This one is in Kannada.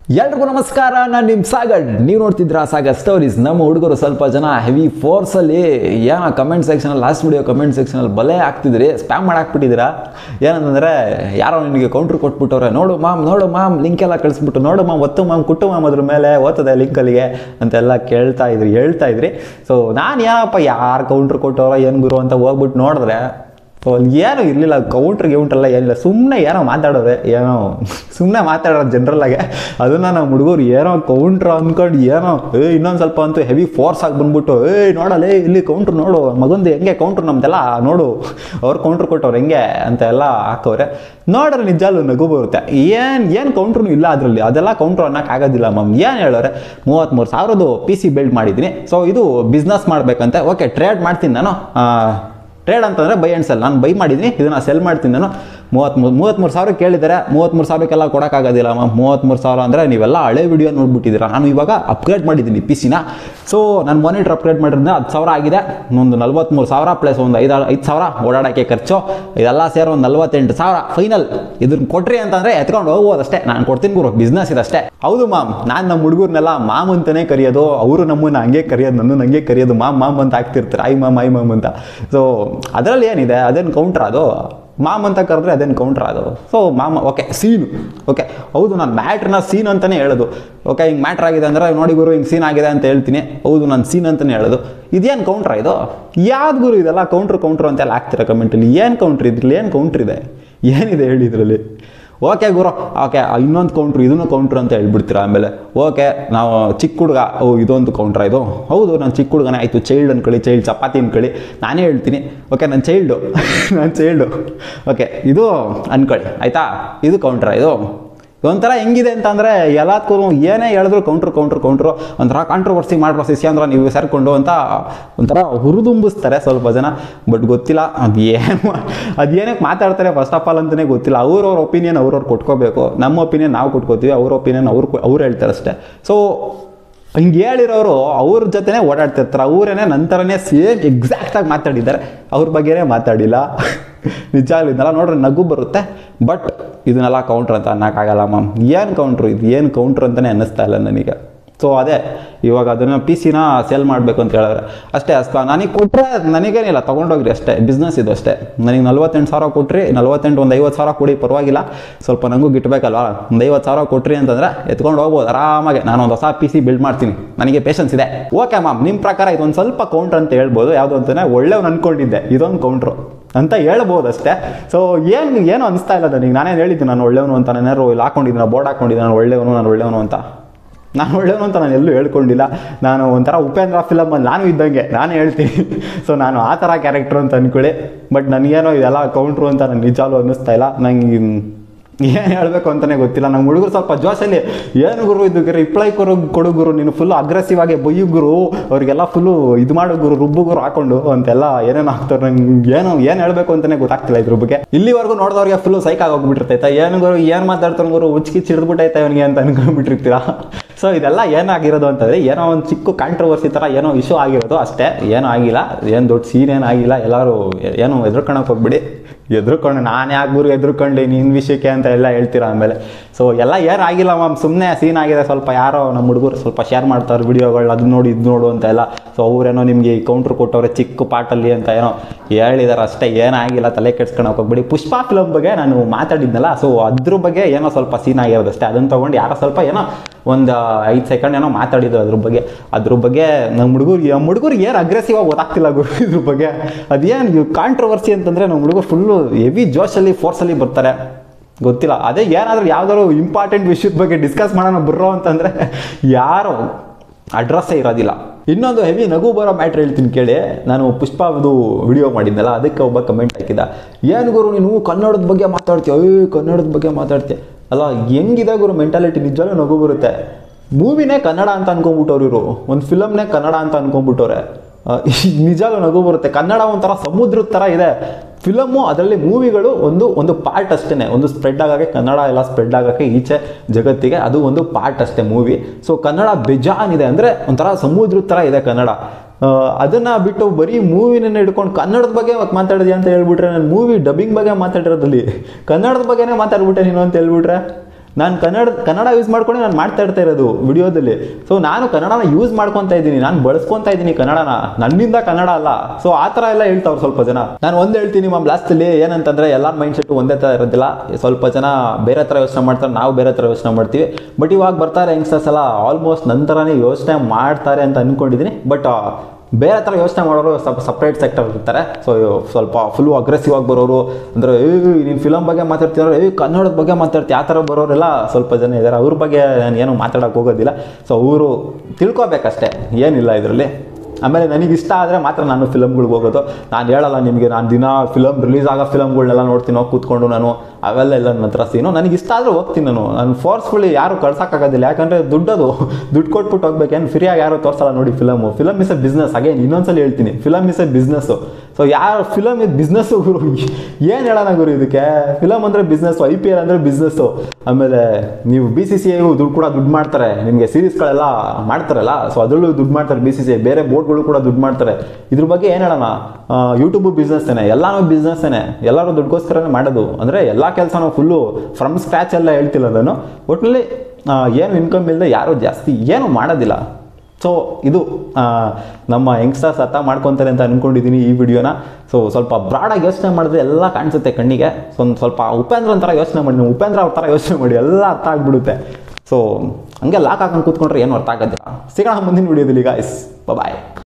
ಎಲ್ರಿಗೂ ನಮಸ್ಕಾರ ನಾನು ನಿಮ್ಮ ಸಾಗರ್ ನೀವು ನೋಡ್ತಿದ್ರ ಸಾಗರ್ ಸ್ಟೋರೀಸ್ ನಮ್ಮ ಹುಡುಗರು ಸ್ವಲ್ಪ ಜನ ಹೆವಿ ಫೋರ್ಸಲ್ಲಿ ಏನೋ ಕಮೆಂಟ್ ಸೆಕ್ಷನಲ್ಲಿ ಲಾಸ್ಟ್ ವಿಡಿಯೋ ಕಮೆಂಟ್ ಸೆಕ್ಷನಲ್ಲಿ ಬಲೆ ಹಾಕ್ತಿದ್ರಿ ಸ್ಪ್ಯಾಮ್ ಮಾಡಿ ಹಾಕ್ಬಿಟ್ಟಿದ್ದೀರಾ ಏನಂತಂದರೆ ಯಾರೋ ನಿನಗೆ ಕೌಂಟ್ರ್ ಕೊಟ್ಬಿಟ್ಟವ್ರೆ ನೋಡು ಮಾಮ್ ನೋಡು ಮಾಮ್ ಲಿಂಕ್ ಎಲ್ಲ ಕಳಿಸ್ಬಿಟ್ಟು ನೋಡು ಮಾಮ್ ಒತ್ತು ಮಾಮ್ ಕುಟ್ಟು ಮಾಮ್ ಅದ್ರ ಮೇಲೆ ಓದ್ತದೆ ಲಿಂಕಲ್ಲಿಗೆ ಅಂತೆಲ್ಲ ಕೇಳ್ತಾ ಇದ್ರಿ ಹೇಳ್ತಾ ಇದ್ರಿ ಸೊ ನಾನು ಏನಪ್ಪ ಯಾರು ಕೌಂಟ್ರ್ ಕೊಟ್ಟವ್ರೋ ಏನು ಗುರು ಅಂತ ಹೋಗ್ಬಿಟ್ಟು ನೋಡಿದ್ರೆ ಸೊ ಅಲ್ಲಿ ಏನೂ ಇರಲಿಲ್ಲ ಕೌಂಟ್ರ್ ಗೌಂಟ್ರೆಲ್ಲ ಏನಿಲ್ಲ ಸುಮ್ಮನೆ ಏನೋ ಮಾತಾಡೋದೆ ಏನೋ ಸುಮ್ಮನೆ ಮಾತಾಡೋದು ಜನರಲ್ಲಾಗೆ ಅದನ್ನು ನಮ್ಮ ಹುಡುಗರು ಏನೋ ಕೌಂಟ್ರ್ ಅಂದ್ಕೊಂಡು ಏನೋ ಏ ಇನ್ನೊಂದು ಸ್ವಲ್ಪ ಅಂತೂ ಹೆವಿ ಫೋರ್ಸ್ ಆಗಿ ಬಂದ್ಬಿಟ್ಟು ಏಯ್ ನೋಡಲೇ ಇಲ್ಲಿ ಕೌಂಟ್ರ್ ನೋಡು ಮಗಂದು ಹೆಂಗೆ ಕೌಂಟ್ರ್ ನಮ್ದೆಲ್ಲ ನೋಡು ಅವ್ರು ಕೌಂಟ್ರ್ ಕೊಟ್ಟವ್ರು ಹೆಂಗೆ ಅಂತ ಎಲ್ಲ ಹಾಕವ್ರೆ ನೋಡ್ರೆ ನಿಜಲ್ಲೂ ನಗು ಬರುತ್ತೆ ಏನು ಏನು ಕೌಂಟ್ರೂ ಇಲ್ಲ ಅದರಲ್ಲಿ ಅದೆಲ್ಲ ಕೌಂಟ್ರ್ ಅನ್ನೋಕ್ಕಾಗೋದಿಲ್ಲ ಮ್ಯಾಮ್ ಏನು ಹೇಳೋರೆ ಮೂವತ್ತ್ಮೂರು ಸಾವಿರದ್ದು ಪಿ ಸಿ ಬಿಲ್ಡ್ ಮಾಡಿದ್ದೀನಿ ಸೊ ಇದು ಬಿಸ್ನೆಸ್ ಮಾಡಬೇಕಂತೆ ಓಕೆ ಟ್ರೇಡ್ ಮಾಡ್ತೀನಿ ನಾನು ಆ, ಟ್ರೇಡ್ ಅಂತಂದರೆ ಬೈ ಆ್ಯಂಡ್ ಸೆಲ್ ನಾನು ಬೈ ಮಾಡಿದ್ದೀನಿ ಇದನ್ನು ಸೆಲ್ ಮಾಡ್ತೀನಿ ನಾನು ಮೂವತ್ತ್ಮೂರು ಮೂವತ್ತ್ಮೂರು ಸಾವಿರ ಕೇಳಿದ್ದಾರೆ ಮೂವತ್ತ್ಮೂರು ಸಾವಿರಕ್ಕೆಲ್ಲ ಕೊಡೋಕ್ಕಾಗೋದಿಲ್ಲ ಮ್ಯಾಮ್ ಮೂವತ್ತ್ಮೂರು ಸಾವಿರ ಅಂದರೆ ನೀವೆಲ್ಲ ಹಳೆ ವಿಡಿಯೋ ನೋಡ್ಬಿಟ್ಟಿದ್ದೀರಾ ನಾನು ಇವಾಗ ಅಪ್ಗ್ರೇಡ್ ಮಾಡಿದ್ದೀನಿ ಪಿ ಸಿನ ಸೊ ನಾನು ಮಾನಿಟ್ರ್ ಅಪ್ಗ್ರೇಡ್ ಮಾಡಿದ್ರೆ ಹತ್ತು ಸಾವಿರ ಆಗಿದೆ ಒಂದು ನಲ್ವತ್ತ್ಮೂರು ಸಾವಿರ ಪ್ಲಸ್ ಒಂದು ಐದು ಐದು ಸಾವಿರ ಓಡಾಡೋಕ್ಕೆ ಖರ್ಚು ಇದೆಲ್ಲ ಸೇರಿ ಒಂದು ನಲ್ವತ್ತೆಂಟು ಸಾವಿರ ಫೈನಲ್ ಇದನ್ನ ಕೊಟ್ರಿ ಅಂತಂದರೆ ಎತ್ಕೊಂಡು ಹೋಗ್ಬೋದಷ್ಟೇ ನಾನು ಕೊಡ್ತೀನಿ ಗುರು ಬಿಸ್ನೆಸ್ ಇದಷ್ಟೇ ಹೌದು ಮಾಮ್ ನಾನು ನಮ್ಮ ಹುಡುಗರ್ನೆಲ್ಲ ಮಾಮ್ ಅಂತಲೇ ಕರೆಯೋದು ಅವರು ನಮ್ಮನ್ನ ಹಂಗೆ ಕರೆಯೋದು ನನ್ನ ಹಂಗೆ ಕರೆಯೋದು ಮಾಮ್ ಮಾಮ್ ಅಂತ ಆಗ್ತಿರ್ತಾರೆ ಐ ಮಾಮ್ ಐ ಮಾಮ್ ಅಂತ ಸೊ ಅದರಲ್ಲಿ ಏನಿದೆ ಅದೇನು ಕೌಂಟ್ರ್ ಅದು ಮಾಮ್ ಅಂತ ಕರೆದ್ರೆ ಅದೇನು ಕೌಂಟ್ರ್ ಅದು ಸೊ ಮಾಮ ಓಕೆ ಸೀನು ಓಕೆ ಹೌದು ನಾನು ಮ್ಯಾಟ್ರನ್ನ ಸೀನ್ ಅಂತಲೇ ಹೇಳೋದು ಓಕೆ ಹಿಂಗೆ ಮ್ಯಾಟ್ರ್ ಆಗಿದೆ ಅಂದರೆ ನೋಡಿ ಗುರು ಹಿಂಗೆ ಸೀನ್ ಆಗಿದೆ ಅಂತ ಹೇಳ್ತೀನಿ ಹೌದು ನಾನು ಸೀನ್ ಅಂತಲೇ ಹೇಳೋದು ಇದೇನು ಕೌಂಟ್ರ ಇದು ಯಾವ್ದು ಗುರು ಇದೆಲ್ಲ ಕೌಂಟ್ರ್ ಕೌಂಟ್ರ್ ಅಂತೆಲ್ಲ ಹಾಕ್ತೀರಾ ಕಮೆಂಟಲ್ಲಿ ಏನು ಕೌಂಟ್ರ್ ಇದ್ರಲ್ಲಿ ಏನು ಕೌಂಟ್ರ್ ಇದೆ ಏನಿದೆ ಹೇಳಿ ಇದರಲ್ಲಿ ಓಕೆ ಗುರು ಓಕೆ ಇನ್ನೊಂದು ಕೌಂಟ್ರು ಇದನ್ನು ಕೌಂಟ್ರು ಅಂತ ಹೇಳ್ಬಿಡ್ತೀರಾ ಆಮೇಲೆ ಓಕೆ ನಾವು ಚಿಕ್ಕ ಹುಡುಗ ಓ ಇದೊಂದು ಕೌಂಟ್ರ ಇದು ಹೌದು ನಾನು ಚಿಕ್ಕ ಹುಡುಗನೇ ಆಯಿತು ಚೈಲ್ಡ್ ಅನ್ಕೊಳ್ಳಿ ಚೈಲ್ಡ್ ಚಪಾತಿ ಅನ್ಕೊಳ್ಳಿ ನಾನೇ ಹೇಳ್ತೀನಿ ಓಕೆ ನನ್ನ ಚೈಲ್ಡು ನನ್ನ ಚೈಲ್ಡು ಓಕೆ ಇದು ಅನ್ಕೊಳ್ಳಿ ಆಯಿತಾ ಇದು ಕೌಂಟ್ರ ಇದು ಒಂಥರ ಹೆಂಗಿದೆ ಅಂತಂದರೆ ಎಲ್ಲದಕ್ಕೂ ಏನೇ ಹೇಳಿದ್ರು ಕೌಂಟ್ರು ಕೌಂಟ್ರು ಕೌಂಟ್ರು ಒಂಥರ ಕಾಂಟ್ರವರ್ಸಿ ಮಾಡ್ರೋ ಸಿಸ್ಯ ನೀವು ಸೇರಿಕೊಂಡು ಅಂತ ಒಂಥರ ಹುರಿದುಂಬಿಸ್ತಾರೆ ಸ್ವಲ್ಪ ಜನ ಬಟ್ ಗೊತ್ತಿಲ್ಲ ಅದು ಏನು ಅದೇನಕ್ಕೆ ಮಾತಾಡ್ತಾರೆ ಫಸ್ಟ್ ಆಫ್ ಆಲ್ ಅಂತಲೇ ಗೊತ್ತಿಲ್ಲ ಅವ್ರವ್ರ ಒಪಿನಿಯನ್ ಅವ್ರವ್ರು ಕೊಟ್ಕೋಬೇಕು ನಮ್ಮ ಒಪಿನಿಯನ್ ನಾವು ಕೊಟ್ಕೋತೀವಿ ಅವ್ರ ಒಪಿನಿಯನ್ ಅವ್ರು ಅವ್ರು ಹೇಳ್ತಾರೆ ಅಷ್ಟೇ ಸೊ ಹಿಂಗೆ ಹೇಳಿರೋರು ಅವ್ರ ಜೊತೆನೇ ಓಡಾಡ್ತಿರ್ತಾರೆ ಅವರೇನೆ ನಂತರನೇ ಸೇಮ್ ಎಕ್ಸಾಕ್ಟಾಗಿ ಮಾತಾಡಿದ್ದಾರೆ ಅವ್ರ ಬಗ್ಗೆನೇ ಮಾತಾಡಿಲ್ಲ ನಿಜ ಇದನ್ನೆಲ್ಲ ನೋಡ್ರೆ ನಗು ಬರುತ್ತೆ ಬಟ್ ಇದನ್ನೆಲ್ಲ ಕೌಂಟ್ರ್ ಅಂತ ಅನ್ನೋಕ್ಕಾಗಲ್ಲ ಮ್ಯಾಮ್ ಏನು ಕೌಂಟ್ರು ಇದು ಏನು ಕೌಂಟ್ರ್ ಅಂತಲೇ ಅನ್ನಿಸ್ತಾ ಇಲ್ಲ ನನಗೆ ಸೊ ಅದೇ ಇವಾಗ ಅದನ್ನು ಪಿ ಸಿನ ಸೇಲ್ ಮಾಡಬೇಕು ಅಂತ ಹೇಳಿದ್ರೆ ಅಷ್ಟೇ ಅಸ್ಕ ನನಗೆ ಕೊಟ್ಟರೆ ನನಗೇನಿಲ್ಲ ತೊಗೊಂಡೋಗ್ರಿ ಅಷ್ಟೇ ಬಿಸ್ನೆಸ್ ಇದು ಅಷ್ಟೇ ನನಗೆ ನಲ್ವತ್ತೆಂಟು ಸಾವಿರ ಕೊಟ್ರಿ ನಲ್ವತ್ತೆಂಟು ಒಂದು ಐವತ್ತು ಸಾವಿರ ಕೊಡಿ ಪರವಾಗಿಲ್ಲ ಸ್ವಲ್ಪ ನನಗೂ ಗಿಟ್ಬೇಕಲ್ವಾ ಒಂದು ಐವತ್ತು ಸಾವಿರ ಕೊಟ್ರಿ ಅಂತಂದರೆ ಎತ್ಕೊಂಡು ಹೋಗ್ಬೋದು ಆರಾಮಾಗಿ ನಾನು ಒಂದು ಹೊಸ ಪಿ ಸಿ ಬಿಲ್ಡ್ ಮಾಡ್ತೀನಿ ನನಗೆ ಪೇಷನ್ಸ್ ಇದೆ ಓಕೆ ಮ್ಯಾಮ್ ನಿಮ್ಮ ಪ್ರಕಾರ ಇದೊಂದು ಸ್ವಲ್ಪ ಕೌಂಟ್ರ್ ಅಂತ ಹೇಳ್ಬೋದು ಯಾವುದು ಅಂತಲೇ ಒಳ್ಳೆಯವ್ನು ಅಂದ್ಕೊಂಡಿದ್ದೆ ಇದೊಂದು ಕೌಂಟ್ರು ಅಂತ ಹೇಳ್ಬೋದು ಅಷ್ಟೇ ಸೊ ಏನು ಏನು ಅನಿಸ್ತಾ ಇಲ್ಲ ನನಗೆ ನಾನೇನು ಹೇಳಿದ್ದೀನಿ ನಾನು ಒಳ್ಳೆಯವನು ಅಂತ ನಾನು ಏನಾರು ಇಲ್ಲಿ ಹಾಕೊಂಡಿದ್ದೀನಿ ಬೋರ್ಡ್ ಹಾಕೊಂಡಿದ್ದೀನಿ ನಾನು ಒಳ್ಳೆಯವನು ನಾನು ಒಳ್ಳೆಯವನು ಅಂತ ನಾನು ಒಳ್ಳೆಯವನು ಅಂತ ನಾನು ಎಲ್ಲೂ ಹೇಳ್ಕೊಂಡಿಲ್ಲ ನಾನು ಒಂಥರ ಉಪೇಂದ್ರ ಫಿಲಮಲ್ಲಿ ನಾನು ಇದ್ದಂಗೆ ನಾನು ಹೇಳ್ತೀನಿ ಸೊ ನಾನು ಆ ಥರ ಕ್ಯಾರೆಕ್ಟ್ರು ಅಂತ ಅಂದ್ಕೊಳ್ಳಿ ಬಟ್ ನನಗೇನೋ ಇದೆಲ್ಲ ಕೌಂಟ್ರು ಅಂತ ನನಗೆ ನಿಜಾಲು ಅನ್ನಿಸ್ತಾ ಇಲ್ಲ ನಂಗೆ ಏನು ಹೇಳಬೇಕು ಅಂತಲೇ ಗೊತ್ತಿಲ್ಲ ನಮ್ಮ ಹುಡುಗರು ಸ್ವಲ್ಪ ಜೋಶಲ್ಲಿ ಏನು ಗುರು ಇದು ರಿಪ್ಲೈ ಕೊಡು ಕೊಡು ಗುರು ನೀನು ಫುಲ್ ಅಗ್ರೆಸಿವ್ ಆಗಿ ಬೊಯ್ಯು ಗುರು ಅವರಿಗೆಲ್ಲ ಫುಲ್ಲು ಇದು ಮಾಡು ಗುರು ರುಬ್ಬು ಗುರು ಹಾಕೊಂಡು ಅಂತೆಲ್ಲ ಏನೇನು ಹಾಕ್ತಾರೆ ನಂಗೆ ಏನು ಏನು ಹೇಳಬೇಕು ಅಂತಲೇ ಗೊತ್ತಾಗ್ತಿಲ್ಲ ಇದ್ರ ಬಗ್ಗೆ ಇಲ್ಲಿವರೆಗೂ ನೋಡಿದವ್ರಿಗೆ ಫುಲ್ಲು ಸೈಕ್ ಆಗೋಗ್ಬಿಟ್ಟಿರ್ತೈತೆ ಏನು ಗುರು ಏನು ಮಾತಾಡ್ತಾನೆ ಗುರು ಉಚ್ಕಿ ಚಿಡ್ದ್ಬಿಟ್ಟೈತೆ ಅವನಿಗೆ ಅಂತ ಅನ್ಕೊಂಡ್ಬಿಟ್ಟಿರ್ತೀರಾ ಸೊ ಇದೆಲ್ಲ ಏನಾಗಿರೋದು ಅಂತಂದರೆ ಏನೋ ಒಂದು ಚಿಕ್ಕ ಕಾಂಟ್ರವರ್ಸಿ ಥರ ಏನೋ ಇಶ್ಯೂ ಆಗಿರೋದು ಅಷ್ಟೇ ಏನೂ ಆಗಿಲ್ಲ ಏನು ದೊಡ್ಡ ಸೀನ್ ಏನು ಆಗಿಲ್ಲ ಎಲ್ಲರೂ ಏನು ಎದ್ರುಕೊಳಕ್ಕೆ ಹೋಗ್ಬಿಡಿ ಎದ್ರುಕೊಂಡು ನಾನು ಯಾಕೆ ಗುರು ಎದ್ರುಕೊಂಡು ನಿನ್ನ ವಿಷಯಕ್ಕೆ ಅಂತ ಎಲ್ಲ ಹೇಳ್ತೀರಾ ಆಮೇಲೆ ಸೊ ಎಲ್ಲ ಏನು ಆಗಿಲ್ಲ ಮ್ಯಾಮ್ ಸುಮ್ಮನೆ ಸೀನ್ ಆಗಿದೆ ಸ್ವಲ್ಪ ಯಾರೋ ನಮ್ಮ ಹುಡುಗರು ಸ್ವಲ್ಪ ಶೇರ್ ಮಾಡ್ತಾರೆ ವಿಡಿಯೋಗಳು ಅದು ನೋಡಿ ಇದು ನೋಡು ಅಂತ ಎಲ್ಲ ಸೊ ಅವರೇನೋ ನಿಮಗೆ ಈ ಕೌಂಟ್ರ್ ಕೊಟ್ಟವ್ರೆ ಚಿಕ್ಕ ಪಾಟಲ್ಲಿ ಅಂತ ಏನೋ ಹೇಳಿದಾರೆ ಅಷ್ಟೇ ಏನಾಗಿಲ್ಲ ತಲೆ ಕೆಡ್ಸ್ಕೊಳಕ್ಕೆ ಹೋಗ್ಬಿಡಿ ಪುಷ್ಪ ಫಿಲಮ್ ಬಗ್ಗೆ ನಾನು ಮಾತಾಡಿದ್ನಲ್ಲ ಸೊ ಅದ್ರ ಬಗ್ಗೆ ಏನೋ ಸ್ವಲ್ಪ ಸೀನ್ ಆಗಿರೋದು ಅಷ್ಟೇ ಅದನ್ನು ತೊಗೊಂಡು ಯಾರೋ ಸ್ವಲ್ಪ ಏನೋ ಒಂದು ಐದು ಸೆಕೆಂಡ್ ಏನೋ ಮಾತಾಡಿದ್ರು ಅದ್ರ ಬಗ್ಗೆ ಅದ್ರ ಬಗ್ಗೆ ನಮ್ಮ ಹುಡುಗರು ನಮ್ಮ ಹುಡುಗರಿಗೆ ಏನು ಅಗ್ರೆಸಿವ್ ಆಗಿ ಗೊತ್ತಾಗ್ತಿಲ್ಲ ಗುರು ಇದ್ರ ಬಗ್ಗೆ ಅದೇನು ಕಾಂಟ್ರವರ್ಸಿ ಅಂತಂದರೆ ನಮ್ಮ ಹುಡುಗರು ಫುಲ್ಲು ಹೆವಿ ಜೋಶಲ್ಲಿ ಫೋರ್ಸಲ್ಲಿ ಬರ್ತಾರೆ ಗೊತ್ತಿಲ್ಲ ಅದೇ ಏನಾದರೂ ಯಾವ್ದಾದ್ರು ಇಂಪಾರ್ಟೆಂಟ್ ವಿಷಯದ ಬಗ್ಗೆ ಡಿಸ್ಕಸ್ ಮಾಡೋಣ ಬರ್ರೋ ಅಂತಂದರೆ ಯಾರು ಅಡ್ರೆಸ್ಸೇ ಇರೋದಿಲ್ಲ ಇನ್ನೊಂದು ಹೆವಿ ನಗು ಬರೋ ಮ್ಯಾಟ್ರ್ ಹೇಳ್ತೀನಿ ಕೇಳಿ ನಾನು ಪುಷ್ಪದು ವಿಡಿಯೋ ಮಾಡಿದ್ನಲ್ಲ ಅದಕ್ಕೆ ಒಬ್ಬ ಕಮೆಂಟ್ ಹಾಕಿದ ಏನು ಗುರು ನೀನು ಕನ್ನಡದ ಬಗ್ಗೆ ಮಾತಾಡ್ತೀಯ ಏ ಕನ್ನಡದ ಬಗ್ಗೆ ಮಾತಾಡ್ತೀಯ ಅಲ್ಲ ಹೆಂಗಿದೆ ಗುರು ಮೆಂಟಾಲಿಟಿ ನಿಜವಾಗ್ಲೂ ನಗು ಬರುತ್ತೆ ಮೂವಿನೇ ಕನ್ನಡ ಅಂತ ಅನ್ಕೊಂಡ್ಬಿಟ್ಟವ್ರು ಇವರು ಒಂದು ಫಿಲಮ್ನೇ ಕನ್ನಡ ಅಂತ ಅನ್ಕೊಂಡ್ಬಿಟ್ಟವ್ರೆ ನಿಜಾಲು ನಗು ಬರುತ್ತೆ ಕನ್ನಡ ಒಂಥರ ಸಮುದ್ರದ ಥರ ಇದೆ ಫಿಲಮ್ಮು ಅದರಲ್ಲಿ ಮೂವಿಗಳು ಒಂದು ಒಂದು ಪಾರ್ಟ್ ಅಷ್ಟೇ ಒಂದು ಸ್ಪ್ರೆಡ್ ಆಗೋಕ್ಕೆ ಕನ್ನಡ ಎಲ್ಲ ಸ್ಪ್ರೆಡ್ ಆಗೋಕ್ಕೆ ಈಚೆ ಜಗತ್ತಿಗೆ ಅದು ಒಂದು ಪಾರ್ಟ್ ಅಷ್ಟೇ ಮೂವಿ ಸೊ ಕನ್ನಡ ಬೇಜಾನಿದೆ ಅಂದರೆ ಒಂಥರ ಸಮುದ್ರದ ಥರ ಇದೆ ಕನ್ನಡ ಆ, ಅದನ್ನ ಬಿಟ್ಟು ಬರೀ ಮೂವಿನ ಹಿಡ್ಕೊಂಡು ಕನ್ನಡದ ಬಗ್ಗೆ ಮಾತಾಡಿದೆ ಅಂತ ಹೇಳ್ಬಿಟ್ರೆ ನಾನು ಮೂವಿ ಡಬ್ಬಿಂಗ್ ಬಗ್ಗೆ ಮಾತಾಡಿರೋದಲ್ಲಿ ಕನ್ನಡದ ಬಗ್ಗೆನೇ ಮಾತಾಡ್ಬಿಟ್ಟೆ ನೀನು ಅಂತ ಹೇಳ್ಬಿಟ್ರೆ ನಾನು ಕನ್ನಡ ಕನ್ನಡ ಯೂಸ್ ಮಾಡ್ಕೊಂಡು ನಾನು ಮಾಡ್ತಾ ಇರ್ತಾ ಇರೋದು ವಿಡಿಯೋದಲ್ಲಿ ಸೊ ನಾನು ಕನ್ನಡನ ಯೂಸ್ ಮಾಡ್ಕೊತಾ ಇದ್ದೀನಿ ನಾನು ಬಳಸ್ಕೊತಾ ಇದ್ದೀನಿ ಕನ್ನಡನ ನನ್ನಿಂದ ಕನ್ನಡ ಅಲ್ಲ ಸೊ ಆ ಥರ ಎಲ್ಲ ಹೇಳ್ತಾವ್ರು ಸ್ವಲ್ಪ ಜನ ನಾನು ಒಂದು ಹೇಳ್ತೀನಿ ಮ್ಯಾಮ್ ಲಾಸ್ಟಲ್ಲಿ ಏನಂತಂದ್ರೆ ಎಲ್ಲರ ಮೈಂಡ್ ಸೆಟ್ ಒಂದೇ ಥರ ಇರೋದಿಲ್ಲ ಸ್ವಲ್ಪ ಜನ ಬೇರೆ ಥರ ಯೋಚನೆ ಮಾಡ್ತಾರೆ ನಾವು ಬೇರೆ ಥರ ಯೋಚನೆ ಮಾಡ್ತೀವಿ ಬಟ್ ಇವಾಗ ಬರ್ತಾರೆ ಯಂಗ್ಸ್ಟರ್ಸ್ ಎಲ್ಲ ಆಲ್ಮೋಸ್ಟ್ ನಂತರನೇ ಯೋಚನೆ ಮಾಡ್ತಾರೆ ಅಂತ ಅನ್ಕೊಂಡಿದ್ದೀನಿ ಬಟ್ ಬೇರೆ ಥರ ಯೋಚನೆ ಮಾಡೋರು ಸ್ವಲ್ಪ ಸಪ್ರೇಟ್ ಸೆಕ್ಟರ್ ಇರ್ತಾರೆ ಸೊ ಸ್ವಲ್ಪ ಫುಲ್ಲು ಅಗ್ರೆಸಿವ್ ಆಗಿ ಬರೋರು ಅಂದರೆ ಏ ನೀನು ಫಿಲಮ್ ಬಗ್ಗೆ ಮಾತಾಡ್ತಿರೋ ಏ ಕನ್ನಡದ ಬಗ್ಗೆ ಮಾತಾಡ್ತೀವಿ ಆ ಥರ ಬರೋರೆಲ್ಲ ಸ್ವಲ್ಪ ಜನ ಇದ್ದಾರೆ ಅವ್ರ ಬಗ್ಗೆ ನಾನು ಏನು ಮಾತಾಡೋಕೆ ಹೋಗೋದಿಲ್ಲ ಸೊ ಅವರು ತಿಳ್ಕೊಬೇಕಷ್ಟೇ ಏನಿಲ್ಲ ಇದರಲ್ಲಿ ಆಮೇಲೆ ನನಗೆ ಇಷ್ಟ ಆದರೆ ಮಾತ್ರ ನಾನು ಫಿಲಮ್ಗಳಿಗೆ ಹೋಗೋದು ನಾನು ಹೇಳಲ್ಲ ನಿಮಗೆ ನಾನು ದಿನ ಫಿಲಮ್ ರಿಲೀಸ್ ಆಗೋ ಫಿಲಮ್ಗಳನ್ನೆಲ್ಲ ನೋಡ್ತೀನಿ ಹೋಗಿ ಕೂತ್ಕೊಂಡು ನಾನು ಅವೆಲ್ಲ ಎಲ್ಲ ನನ್ನ ಹತ್ರ ಸೀನು ನನಗೆ ಇಷ್ಟ ಆದರೆ ಹೋಗ್ತೀನಿ ನಾನು ನಾನು ಫೋರ್ಸ್ಫುಲಿ ಯಾರು ಕಳ್ಸೋಕ್ಕಾಗೋದಿಲ್ಲ ಯಾಕಂದರೆ ದುಡ್ಡದು ದುಡ್ಡು ಕೊಟ್ಬಿಟ್ಟು ಹೋಗ್ಬೇಕೇನು ಫ್ರೀಯಾಗಿ ಯಾರು ತೋರಿಸಲ್ಲ ನೋಡಿ film film is a business again ಇನ್ನೊಂದ್ಸಲ ಹೇಳ್ತೀನಿ film is a business so ಯಾರು ಫಿಲಮ್ ಇದು ಬಿಸ್ನೆಸ್ಸು ಗುರು ಏನು ಹೇಳೋಣ ಗುರು ಇದಕ್ಕೆ ಫಿಲಮ್ ಅಂದರೆ ಬಿಸ್ನೆಸ್ಸು ಐ ಪಿ ಎಲ್ ಅಂದರೆ ಬಿಸ್ನೆಸ್ಸು ಆಮೇಲೆ ನೀವು ಬಿ ಸಿ ಸಿ ಐಗೂ ದುಡ್ಡು ಕೂಡ ದುಡ್ಡು ಮಾಡ್ತಾರೆ ನಿಮಗೆ ಸೀರೀಸ್ಗಳೆಲ್ಲ ಮಾಡ್ತಾರಲ್ಲ ಸೊ ಅದರಲ್ಲೂ ದುಡ್ಡು ಮಾಡ್ತಾರೆ ಬಿ ಸಿ ಸಿ ಐ ಬೇರೆ ಬೋರ್ಡ್ಗಳು ಕೂಡ ದುಡ್ಡು ಮಾಡ್ತಾರೆ ಇದ್ರ ಬಗ್ಗೆ ಏನು ಹೇಳೋಣ ಯೂಟ್ಯೂಬು ಬಿಸ್ನೆಸ್ಸೇನೆ ಎಲ್ಲನೂ ಬಿಸ್ನೆಸ್ಸೇನೆ ಎಲ್ಲರೂ ದುಡ್ಗೋಸ್ಕರನೇ ಮಾಡೋದು ಅಂದರೆ ಎಲ್ಲ ಕೆಲಸನೂ ಫುಲ್ಲು ಫ್ರಮ್ ಸ್ಕ್ರ್ಯಾಚ್ ಎಲ್ಲ ಹೇಳ್ತಿಲ್ಲ ನಾನು ಒಟ್ಟಿನಲ್ಲಿ ಏನು ಇನ್ಕಮ್ ಇಲ್ಲದೆ ಯಾರೂ ಜಾಸ್ತಿ ಏನು ಮಾಡೋದಿಲ್ಲ ಸೊ ಇದು ಆ, ನಮ್ಮ ಯಂಗ್ಸ್ಟರ್ಸ್ ಅರ್ಥ ಮಾಡ್ಕೊತಾರೆ ಅಂತ ಅನ್ಕೊಂಡಿದ್ದೀನಿ ಈ ವಿಡಿಯೋನ ಸೊ ಸ್ವಲ್ಪ ಬ್ರಾಡಾಗಿ ಯೋಚನೆ ಮಾಡಿದ್ರೆ ಎಲ್ಲ ಕಾಣಿಸುತ್ತೆ ಕಣ್ಣಿಗೆ ಸೊ ಒಂದು ಸ್ವಲ್ಪ ಉಪೇಂದ್ರ ಥರ ಯೋಚನೆ ಮಾಡಿ ನೀವು ಉಪೇಂದ್ರ ಅವ್ರ ಥರ ಯೋಚನೆ ಮಾಡಿ ಎಲ್ಲ ಅರ್ಥ ಆಗ್ಬಿಡುತ್ತೆ ಸೊ ಹಂಗೆ ಲಾಕ್ ಹಾಕೊಂಡು ಕೂತ್ಕೊಂಡ್ರೆ ಏನು ಅರ್ಥ ಆಗೋದಿಲ್ಲ ಸಿಗೋಣ ಮುಂದಿನ ವಿಡಿಯೋದಲ್ಲಿ ಗಾಯ್ಸ್ ಬಾಯ್